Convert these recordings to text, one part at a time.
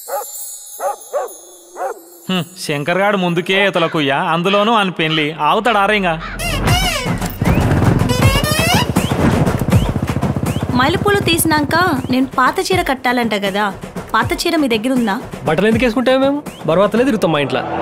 హ్మ్, శంకర్ గాడు ముందుకే ఇతలకుయ్యా అందులోనూ అని పెళ్లి ఆగుతాడు ఆరేంగా మల్లెపూలు తీసినాక నేను పాత చీర కట్టాలంట కదా పాత చీర మీ దగ్గర ఉందా బట్టలు ఎందుకు వేసుకుంటాము మేము బరువాతలే తిరుగుతాం మా ఇంట్లో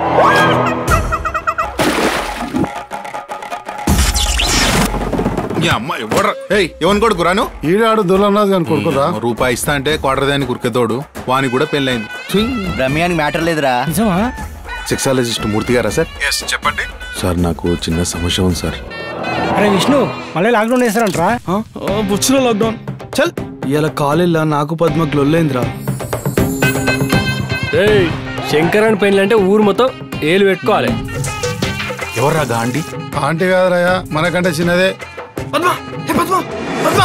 ఈ అమ్మ ఎవడ్రా ఏయ్ ఎవరిని కొడుకు రాను ఈడాడు దుర్లన్నాథ్ గాని కొడుకురా రూపాయి ఇస్తా అంటే క్వార్టర్ దాన్ని కురికేతోడు వాని కూడా పెళ్ళైంది రమ్యానికి మ్యాటర్ లేదురా సెక్సాలజిస్ట్ మూర్తి గారా సార్ ఎస్ చెప్పండి సార్ నాకు చిన్న సమస్య ఉంది సార్ అరే విష్ణు మళ్ళీ లాక్డౌన్ వేస్తారంట్రా బుచ్చులో లాక్డౌన్ చల్ ఇలా కాలేజ్లో నాకు పద్మకు లొల్లైందిరా ఏయ్ శంకర్ అని పెళ్ళి అంటే ఊరు మొత్తం ఏలు పెట్టుకోవాలి ఎవర్రా గాండి ఆంటీ కాదురాయా మనకంటే చిన్నదే పద్మ హే పద్మ పద్మ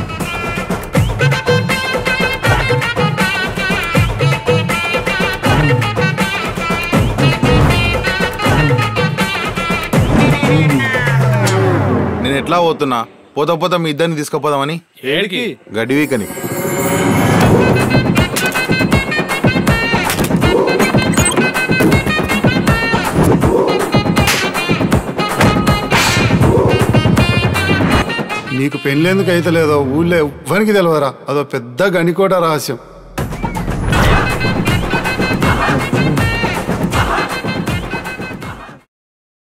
నేను ఎట్లా పోతున్నా పోతా పోతా మీ ఇద్దరిని తీసుకుపోదామని ఏడికి గడ్డి వీకని నీకు పెళ్ళేందుకు అయితే లేదో ఊళ్ళో ఎవ్వరికి తెలియదురా అదో పెద్ద గనికోట రహస్యం